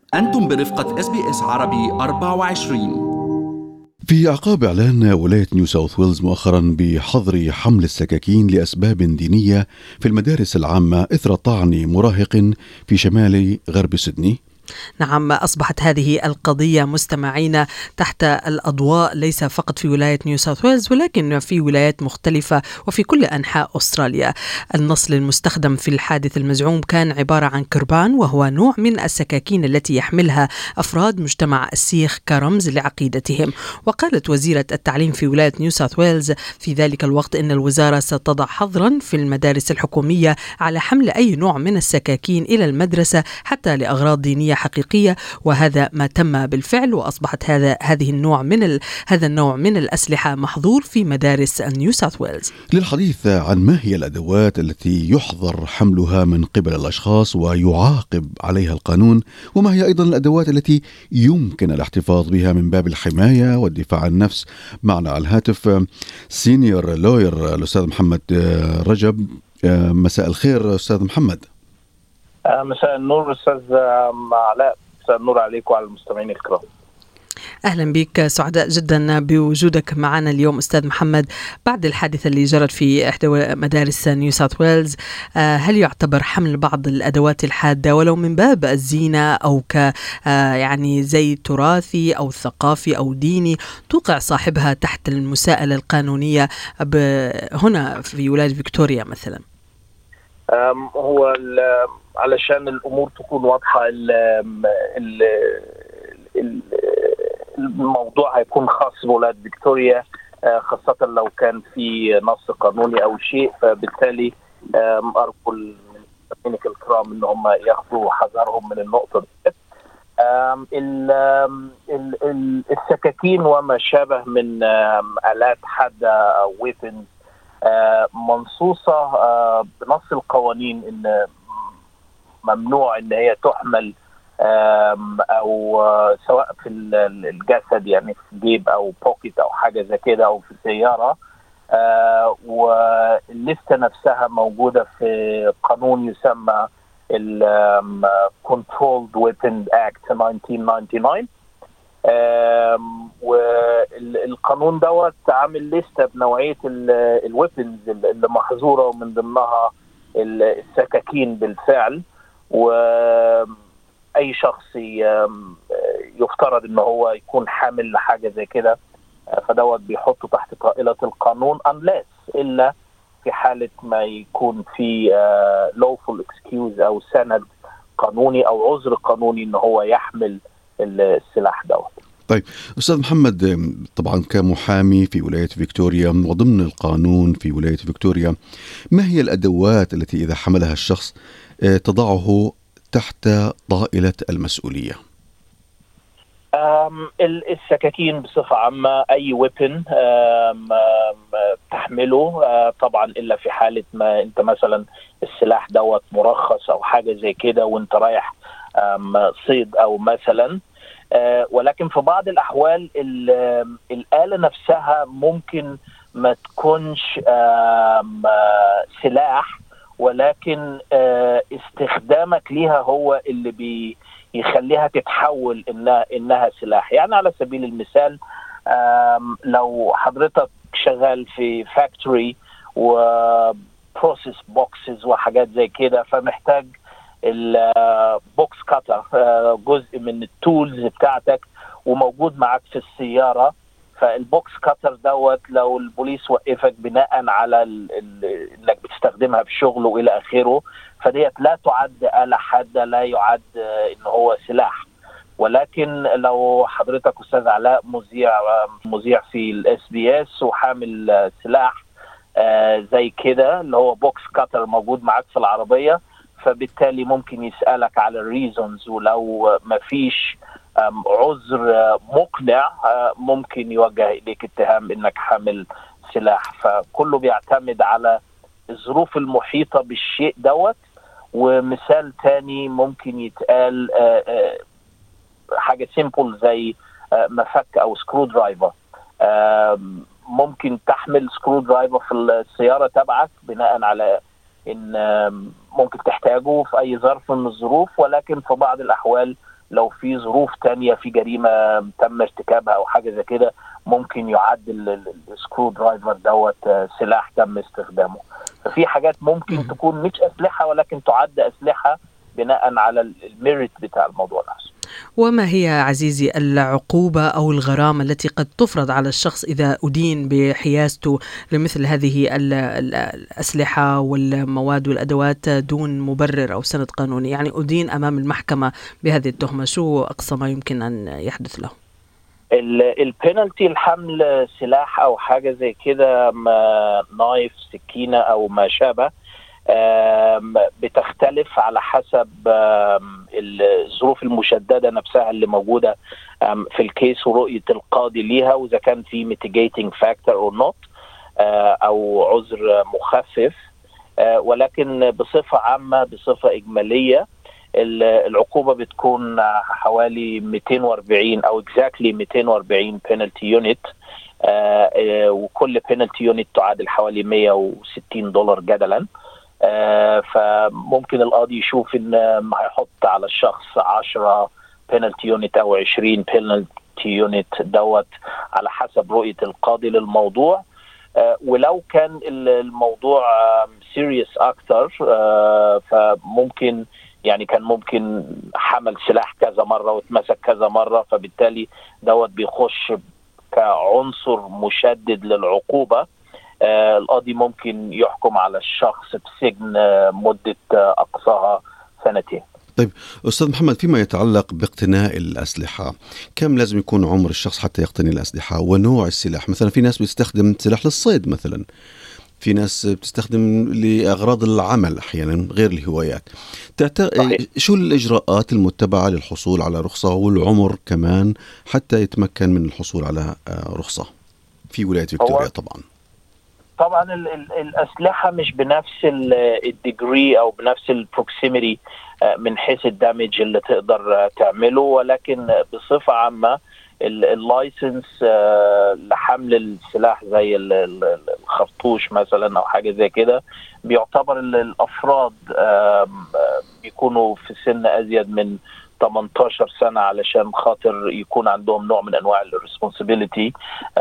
أنتم برفقة اس بي اس عربي 24 في أعقاب إعلان ولاية نيو ساوث ويلز مؤخرا بحظر حمل السكاكين لأسباب دينية في المدارس العامة إثر طعن مراهق في شمال غرب سيدني نعم أصبحت هذه القضية مستمعين تحت الأضواء ليس فقط في ولاية نيو ساوث ويلز ولكن في ولايات مختلفة وفي كل أنحاء أستراليا النصل المستخدم في الحادث المزعوم كان عبارة عن كربان وهو نوع من السكاكين التي يحملها أفراد مجتمع السيخ كرمز لعقيدتهم وقالت وزيرة التعليم في ولاية نيو ساوث ويلز في ذلك الوقت أن الوزارة ستضع حظرا في المدارس الحكومية على حمل أي نوع من السكاكين إلى المدرسة حتى لأغراض دينية حقيقيه وهذا ما تم بالفعل واصبحت هذا هذه النوع من ال... هذا النوع من الاسلحه محظور في مدارس نيو ساوث ويلز. للحديث عن ما هي الادوات التي يحظر حملها من قبل الاشخاص ويعاقب عليها القانون وما هي ايضا الادوات التي يمكن الاحتفاظ بها من باب الحمايه والدفاع عن النفس معنا على الهاتف سينيور لوير الاستاذ محمد رجب مساء الخير استاذ محمد. مساء النور استاذ علاء مساء النور عليك وعلى المستمعين الكرام اهلا بك سعداء جدا بوجودك معنا اليوم استاذ محمد بعد الحادثه اللي جرت في احدى مدارس نيو ساوث ويلز هل يعتبر حمل بعض الادوات الحاده ولو من باب الزينه او ك يعني زي تراثي او ثقافي او ديني توقع صاحبها تحت المساءله القانونيه هنا في ولايه فيكتوريا مثلا هو علشان الامور تكون واضحه ال ال ال الموضوع هيكون خاص بولايه فيكتوريا خاصه لو كان في نص قانوني او شيء فبالتالي ارجو المستمعين الكرام ان هم ياخذوا حذرهم من النقطه دي السكاكين وما شابه من الات حاده او ويبنز منصوصه بنص القوانين ان ممنوع ان هي تحمل او سواء في الجسد يعني في جيب او بوكيت او حاجه زي كده او في سياره واللسته نفسها موجوده في قانون يسمى ال Controlled Weapons Act 1999 والقانون دوت عامل لسته بنوعيه الويبنز اللي محظوره ومن ضمنها السكاكين بالفعل واي شخص يفترض ان هو يكون حامل لحاجه زي كده فدوت بيحطه تحت طائله القانون unless الا في حاله ما يكون في lawful excuse او سند قانوني او عذر قانوني ان هو يحمل السلاح دوت طيب استاذ محمد طبعا كمحامي في ولايه فيكتوريا وضمن القانون في ولايه فيكتوريا ما هي الادوات التي اذا حملها الشخص تضعه تحت طائله المسؤوليه؟ السكاكين بصفه عامه اي ويبن تحمله طبعا الا في حاله ما انت مثلا السلاح دوت مرخص او حاجه زي كده وانت رايح صيد او مثلا ولكن في بعض الاحوال الاله نفسها ممكن ما تكونش سلاح ولكن استخدامك ليها هو اللي بيخليها تتحول انها انها سلاح يعني على سبيل المثال لو حضرتك شغال في فاكتوري وبروسيس بوكسز وحاجات زي كده فمحتاج البوكس كاتر جزء من التولز بتاعتك وموجود معاك في السياره فالبوكس كاتر دوت لو البوليس وقفك بناء على انك بتستخدمها في شغل والى اخره فديت لا تعد آلة حادة لا يعد ان هو سلاح ولكن لو حضرتك استاذ علاء مذيع مذيع في الاس بي اس وحامل سلاح زي كده اللي هو بوكس كاتر موجود معاك في العربيه فبالتالي ممكن يسالك على الريزونز ولو ما فيش عذر مقنع ممكن يوجه اليك اتهام انك حامل سلاح فكله بيعتمد على الظروف المحيطه بالشيء دوت ومثال تاني ممكن يتقال حاجه سيمبل زي مفك او سكرو درايفر ممكن تحمل سكرو درايفر في السياره تبعك بناء على ان ممكن تحتاجه في اي ظرف من الظروف ولكن في بعض الاحوال لو في ظروف تانية في جريمة تم ارتكابها أو حاجة زي كده ممكن يعد السكرو درايفر دوت سلاح تم استخدامه ففي حاجات ممكن تكون مش أسلحة ولكن تعد أسلحة بناء على الميريت بتاع الموضوع نفسه وما هي عزيزي العقوبة أو الغرامة التي قد تفرض على الشخص إذا أدين بحيازته لمثل هذه الأسلحة والمواد والأدوات دون مبرر أو سند قانوني يعني أدين أمام المحكمة بهذه التهمة شو أقصى ما يمكن أن يحدث له؟ البينالتي الحمل سلاح او حاجه زي كده نايف سكينه او ما شابه بتختلف على حسب الظروف المشدده نفسها اللي موجوده في الكيس ورؤيه القاضي ليها واذا كان في ميتيجيتنج فاكتور او نوت او عذر مخفف ولكن بصفه عامه بصفه اجماليه العقوبه بتكون حوالي 240 او اكزاكتلي 240 بينالتي يونت وكل بينالتي يونت تعادل حوالي 160 دولار جدلا آه فممكن القاضي يشوف ان هيحط على الشخص 10 بينالتي يونت او 20 بينالتي يونت دوت على حسب رؤيه القاضي للموضوع آه ولو كان الموضوع سيريس اكتر آه فممكن يعني كان ممكن حمل سلاح كذا مره واتمسك كذا مره فبالتالي دوت بيخش كعنصر مشدد للعقوبه آه القاضي ممكن يحكم على الشخص بسجن آه مدة آه أقصاها سنتين طيب أستاذ محمد فيما يتعلق باقتناء الأسلحة كم لازم يكون عمر الشخص حتى يقتني الأسلحة ونوع السلاح مثلا في ناس بتستخدم سلاح للصيد مثلا في ناس بتستخدم لأغراض العمل أحيانا غير الهوايات تعت... شو الإجراءات المتبعة للحصول على رخصة والعمر كمان حتى يتمكن من الحصول على رخصة في ولاية فيكتوريا طبعا طبعا ال ال الاسلحه مش بنفس الديجري او بنفس البروكسيميتي من حيث الدمج اللي تقدر تعمله ولكن بصفه عامه اللايسنس لحمل السلاح زي الخرطوش مثلا او حاجه زي كده بيعتبر الافراد بيكونوا في سن ازيد من 18 سنه علشان خاطر يكون عندهم نوع من انواع الريسبونسبيلتي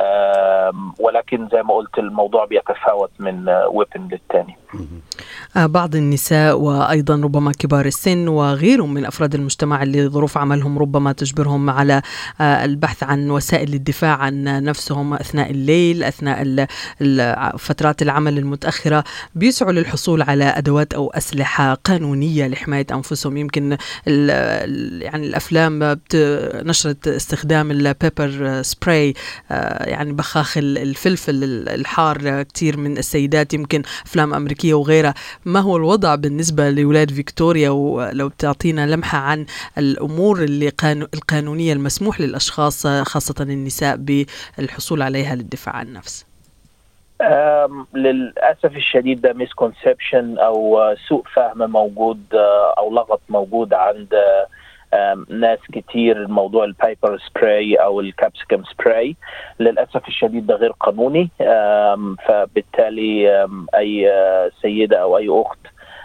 ولكن زي ما قلت الموضوع بيتفاوت من ويبن للتاني بعض النساء وايضا ربما كبار السن وغيرهم من افراد المجتمع اللي ظروف عملهم ربما تجبرهم على البحث عن وسائل الدفاع عن نفسهم اثناء الليل اثناء فترات العمل المتاخره بيسعوا للحصول على ادوات او اسلحه قانونيه لحمايه انفسهم يمكن يعني الافلام نشرت استخدام البيبر سبراي يعني بخاخ الفلفل الحار كثير من السيدات يمكن افلام امريكيه وغيرها ما هو الوضع بالنسبه لولايه فيكتوريا ولو بتعطينا لمحه عن الامور اللي قانو القانونيه المسموح للاشخاص خاصه النساء بالحصول عليها للدفاع عن النفس للاسف الشديد ده مسكونسبشن او سوء فهم موجود او لغط موجود عند ناس كتير موضوع البايبر سبراي او الكابسيكم سبراي للاسف الشديد ده غير قانوني فبالتالي اي سيده او اي اخت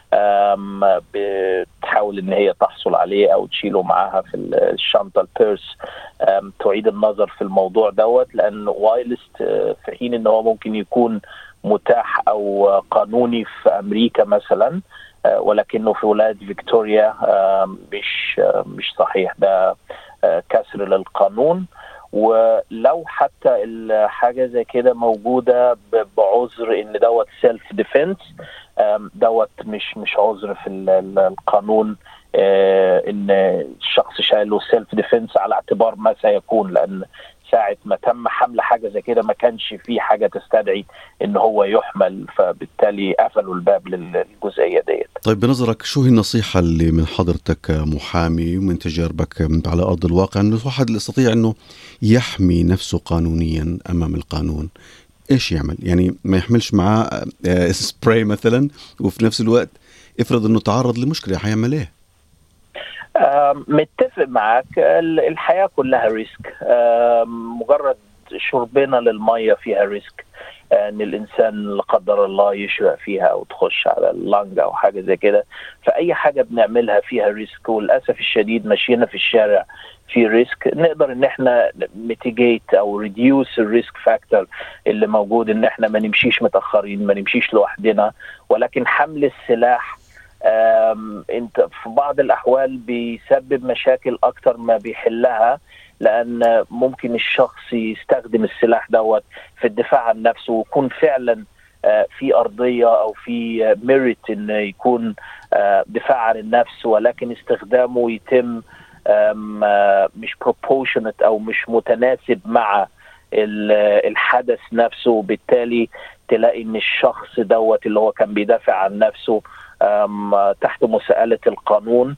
بتحاول ان هي تحصل عليه او تشيله معاها في الشنطه البيرس تعيد النظر في الموضوع دوت لان وايلست في حين ان هو ممكن يكون متاح او قانوني في امريكا مثلا ولكنه في ولايه فيكتوريا مش مش صحيح ده كسر للقانون ولو حتى الحاجه زي كده موجوده بعذر ان دوت سيلف ديفense دوت مش مش عذر في القانون ان الشخص شايله سيلف ديفense على اعتبار ما سيكون لان ساعة ما تم حمل حاجة زي كده ما كانش في حاجة تستدعي ان هو يحمل فبالتالي قفلوا الباب للجزئية ديت طيب بنظرك شو هي النصيحة اللي من حضرتك محامي ومن تجاربك على أرض الواقع أنه الواحد يستطيع أنه يحمي نفسه قانونيا أمام القانون ايش يعمل؟ يعني ما يحملش معاه سبراي مثلا وفي نفس الوقت افرض انه تعرض لمشكله حيعمل ايه؟ متفق معك الحياه كلها ريسك مجرد شربنا للميه فيها ريسك ان الانسان لا قدر الله يشرق فيها او تخش على اللنج او حاجه زي كده فاي حاجه بنعملها فيها ريسك وللاسف الشديد مشينا في الشارع في ريسك نقدر ان احنا ميتيجيت او ريديوس الريسك فاكتور اللي موجود ان احنا ما نمشيش متاخرين ما نمشيش لوحدنا ولكن حمل السلاح انت في بعض الاحوال بيسبب مشاكل اكتر ما بيحلها لان ممكن الشخص يستخدم السلاح دوت في الدفاع عن نفسه ويكون فعلا في ارضيه او في ميريت ان يكون دفاع عن النفس ولكن استخدامه يتم مش proportionate او مش متناسب مع الحدث نفسه وبالتالي تلاقي ان الشخص دوت اللي هو كان بيدافع عن نفسه تحت مساءله القانون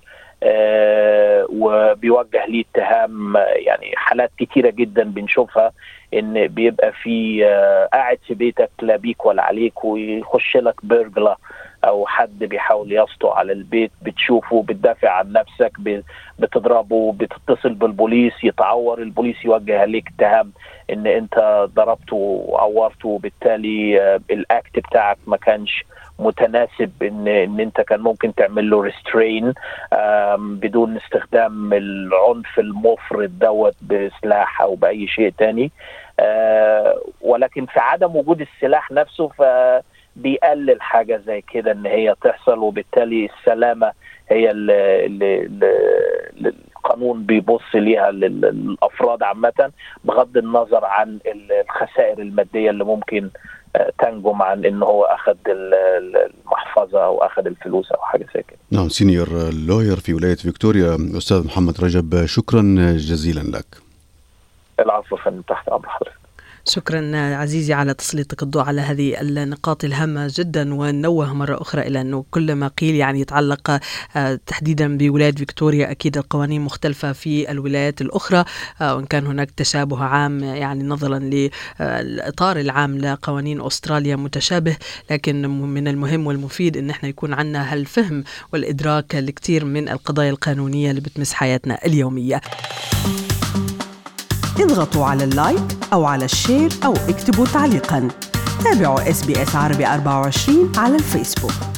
وبيوجه ليه اتهام يعني حالات كتيره جدا بنشوفها ان بيبقى في قاعد في بيتك لا بيك ولا عليك ويخش لك برجله او حد بيحاول يسطو على البيت بتشوفه بتدافع عن نفسك بتضربه بتتصل بالبوليس يتعور البوليس يوجه عليك اتهام ان انت ضربته وعورته وبالتالي الاكت بتاعك ما كانش متناسب ان ان انت كان ممكن تعمل له ريسترين بدون استخدام العنف المفرط دوت بسلاح او باي شيء تاني ولكن في عدم وجود السلاح نفسه ف بيقلل حاجة زي كده ان هي تحصل وبالتالي السلامة هي اللي, اللي القانون بيبص ليها للافراد عامة بغض النظر عن الخسائر المادية اللي ممكن تنجم عن ان هو اخذ المحفظه او اخذ الفلوس او حاجه زي كده. نعم سينيور لوير في ولايه فيكتوريا استاذ محمد رجب شكرا جزيلا لك. العفو فندم تحت امر حضرتك. شكرا عزيزي على تسليطك الضوء على هذه النقاط الهامة جدا ونوه مرة أخرى إلى أنه كل ما قيل يعني يتعلق تحديدا بولاية فيكتوريا أكيد القوانين مختلفة في الولايات الأخرى وإن كان هناك تشابه عام يعني نظرا للإطار العام لقوانين أستراليا متشابه لكن من المهم والمفيد أن احنا يكون عندنا هالفهم والإدراك لكثير من القضايا القانونية اللي بتمس حياتنا اليومية اضغطوا على اللايك أو على الشير أو اكتبوا تعليقاً تابعوا اس بي اس عربي 24 على الفيسبوك